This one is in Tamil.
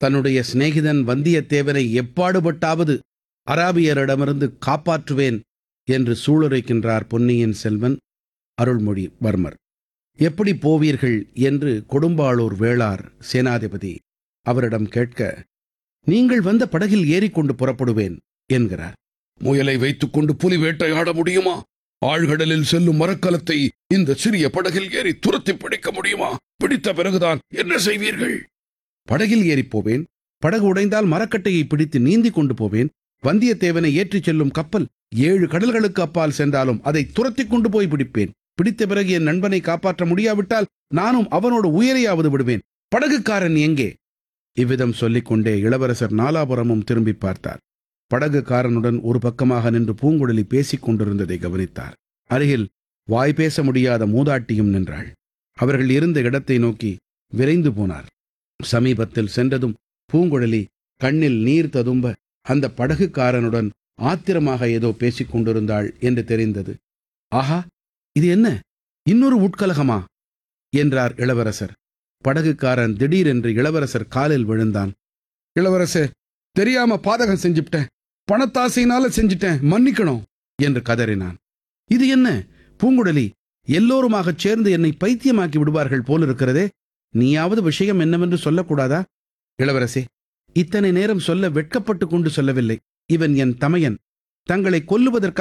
தன்னுடைய சிநேகிதன் வந்தியத்தேவனை எப்பாடுபட்டாவது அராபியரிடமிருந்து காப்பாற்றுவேன் என்று சூளுரைக்கின்றார் பொன்னியின் செல்வன் அருள்மொழிவர்மர் எப்படி போவீர்கள் என்று கொடும்பாளூர் வேளார் சேனாதிபதி அவரிடம் கேட்க நீங்கள் வந்த படகில் ஏறிக்கொண்டு புறப்படுவேன் என்கிறார் முயலை வைத்துக்கொண்டு புலி வேட்டையாட முடியுமா ஆழ்கடலில் செல்லும் மரக்கலத்தை இந்த சிறிய படகில் ஏறி துரத்தி பிடிக்க முடியுமா பிடித்த பிறகுதான் என்ன செய்வீர்கள் படகில் ஏறிப் போவேன் படகு உடைந்தால் மரக்கட்டையை பிடித்து நீந்தி கொண்டு போவேன் வந்தியத்தேவனை ஏற்றிச் செல்லும் கப்பல் ஏழு கடல்களுக்கு அப்பால் சென்றாலும் அதை துரத்திக் கொண்டு போய் பிடிப்பேன் பிடித்த பிறகு என் நண்பனை காப்பாற்ற முடியாவிட்டால் நானும் அவனோடு உயிரையாவது விடுவேன் படகுக்காரன் எங்கே இவ்விதம் சொல்லிக்கொண்டே இளவரசர் நாலாபுரமும் திரும்பி பார்த்தார் படகுக்காரனுடன் ஒரு பக்கமாக நின்று பூங்குழலி பேசிக் கொண்டிருந்ததை கவனித்தார் அருகில் வாய் பேச முடியாத மூதாட்டியும் நின்றாள் அவர்கள் இருந்த இடத்தை நோக்கி விரைந்து போனார் சமீபத்தில் சென்றதும் பூங்குழலி கண்ணில் நீர் ததும்ப அந்த படகுக்காரனுடன் ஆத்திரமாக ஏதோ பேசிக் கொண்டிருந்தாள் என்று தெரிந்தது ஆஹா இது என்ன இன்னொரு உட்கலகமா என்றார் இளவரசர் படகுக்காரன் திடீரென்று இளவரசர் காலில் விழுந்தான் இளவரசே தெரியாம பாதகம் செஞ்சுட்டேன் பணத்தாசையினால செஞ்சிட்டேன் மன்னிக்கணும் என்று கதறினான் இது என்ன பூங்குழலி எல்லோருமாகச் சேர்ந்து என்னை பைத்தியமாக்கி விடுவார்கள் போலிருக்கிறதே நீயாவது விஷயம் என்னவென்று சொல்லக்கூடாதா இளவரசே இத்தனை நேரம் சொல்ல வெட்கப்பட்டு கொண்டு சொல்லவில்லை இவன் என் தமையன் தங்களை கொல்லுவதற்காக